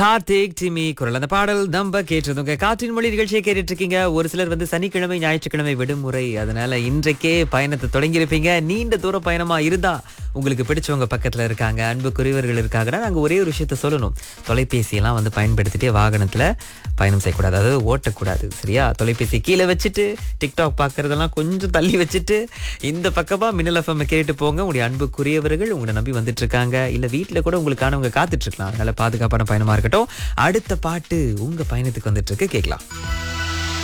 கார்த்திக் டிமி குரல் அந்த பாடல் நம்ப கேட்டதுங்க காற்றின் மொழி நிகழ்ச்சியை கேட்டுட்டு இருக்கீங்க ஒரு சிலர் வந்து சனிக்கிழமை ஞாயிற்றுக்கிழமை விடுமுறை அதனால இன்றைக்கே பயணத்தை தொடங்கியிருப்பீங்க நீண்ட தூர பயணமா இருந்தா உங்களுக்கு பிடிச்சவங்க பக்கத்துல இருக்காங்க அன்புக்குரியவர்கள் இருக்காங்கன்னா நாங்க ஒரே ஒரு விஷயத்த சொல்லணும் தொலைபேசியெல்லாம் வந்து பயன்படுத்திட்டே வாகனத்துல பயணம் செய்யக்கூடாது அதாவது ஓட்டக்கூடாது சரியா தொலைபேசி கீழே வச்சுட்டு டிக்டாக் பார்க்கறதெல்லாம் கொஞ்சம் தள்ளி வச்சுட்டு இந்த பக்கமா மின்னல் எஃப்எம் கேட்டு போங்க உங்களுடைய அன்புக்குரியவர்கள் உங்களை நம்பி வந்துட்டு இருக்காங்க இல்ல வீட்டுல கூட உங்களுக்கானவங்க காத்துட்டு இருக்கலாம் அதனால பாதுகாப்பான பயணமா இருக்கட்டும் அடுத்த பாட்டு உங்க பயணத்துக்கு வந்துட்டு இருக்கு கேட்கலாம்